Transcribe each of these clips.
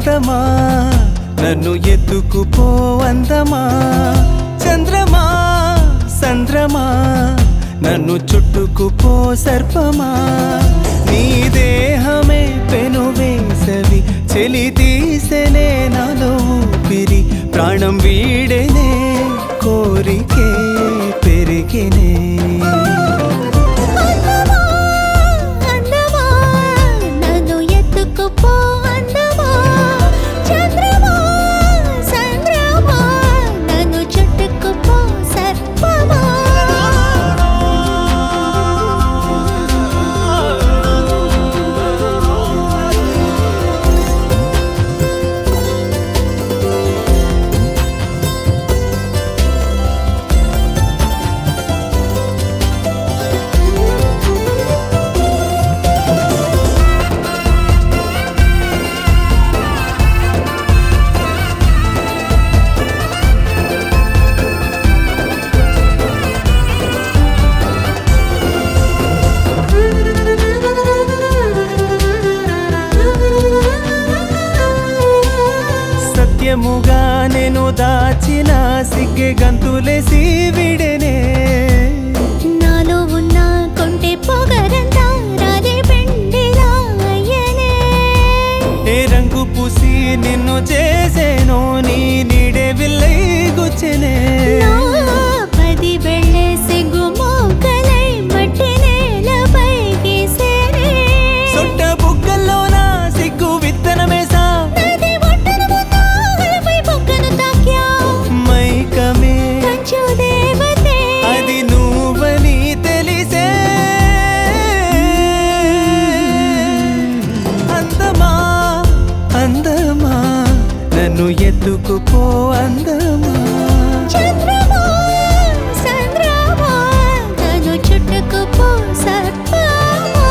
అందమా నన్ను ఎత్తుకుపో అందమా చంద్రమా సంద్రమా నన్ను చుట్టుకుపో సర్పమా నీ దేహమే పెను వేసవి చెలి తీసెనే నాలో ఊపిరి ప్రాణం వీడెనే కోరికే పెరిగినే అందమా అందమా నన్ను ఎత్తుకుపో అందమా చంద్రమా చంద్రమా నన్ను చుట్టుకుపో సర్పమా సత్యముగా నేను దాచిన సిగ్గె గంతులేసి విడెనే నాలో ఉన్న కొంటె పొగరంతా రాజే పెండిలా అయ్యనే ఏ రంగు పూసి నిన్ను చేసేనో నీ నీడే విల్లై గుచ్చెనే నా పది వెళ్ళే సిగ్గు మోకలై మట్టి నేలపై గీసేనే సొట్ట బుగ్గల్లోన సిగ్గు విత్తనమేసా నది ఒడ్డున ఉన్న అలపై బొగ్గను తాక్యా మైకమే కంచు దేవతే అది నువ్వని తెలిసే అందమా అందమా నన్ను ఎత్తుకుపో అందమా చంద్రమా చంద్రమా నన్ను చుట్టుకుపో సర్పమా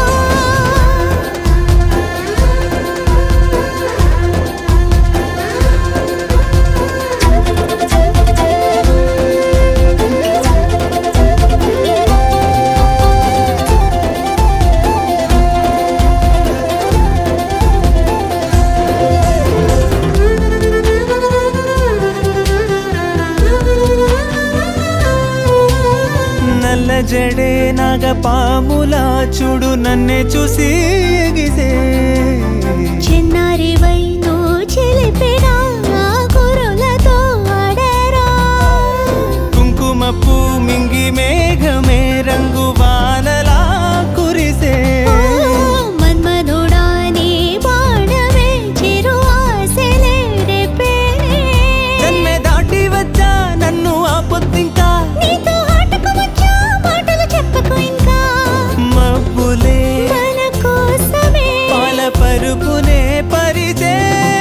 నల్ల జడే నాగ పాములా చూడు నన్నే చూసి ఎగిసే చిన్నారివై నువ్వు చిలిపినా ఆ కురులతో ఆడరా కుంకుమపు మింగి మేఘమే రంగు వానలా కురిసే మన్మధుడా నీ బాణమే చిరు ఆశలే రేపేనే జన్మె దాటి వచ్చా నన్ను ఆపొద్దింకా నీతో ఆటకు వచ్చా మాటలు చెప్పకు ఇంకా మబ్బులే మన కోసమే పాల పరుపునే పరిచే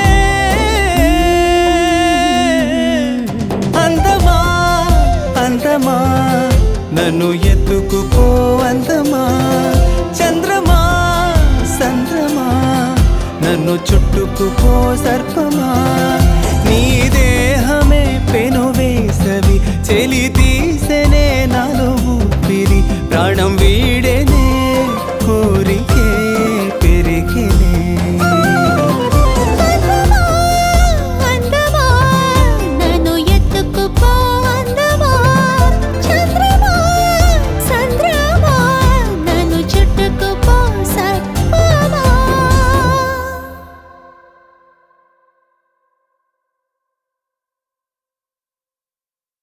అందమా అందమా నన్ను ఎత్తుకుపో అందమా చంద్రమా సంద్రమా నన్ను చుట్టుకుపో సర్పమా నీ దేహమే పెను వేసవి చెలి తీసెనే నాలో ఊపిరి ప్రాణం వీ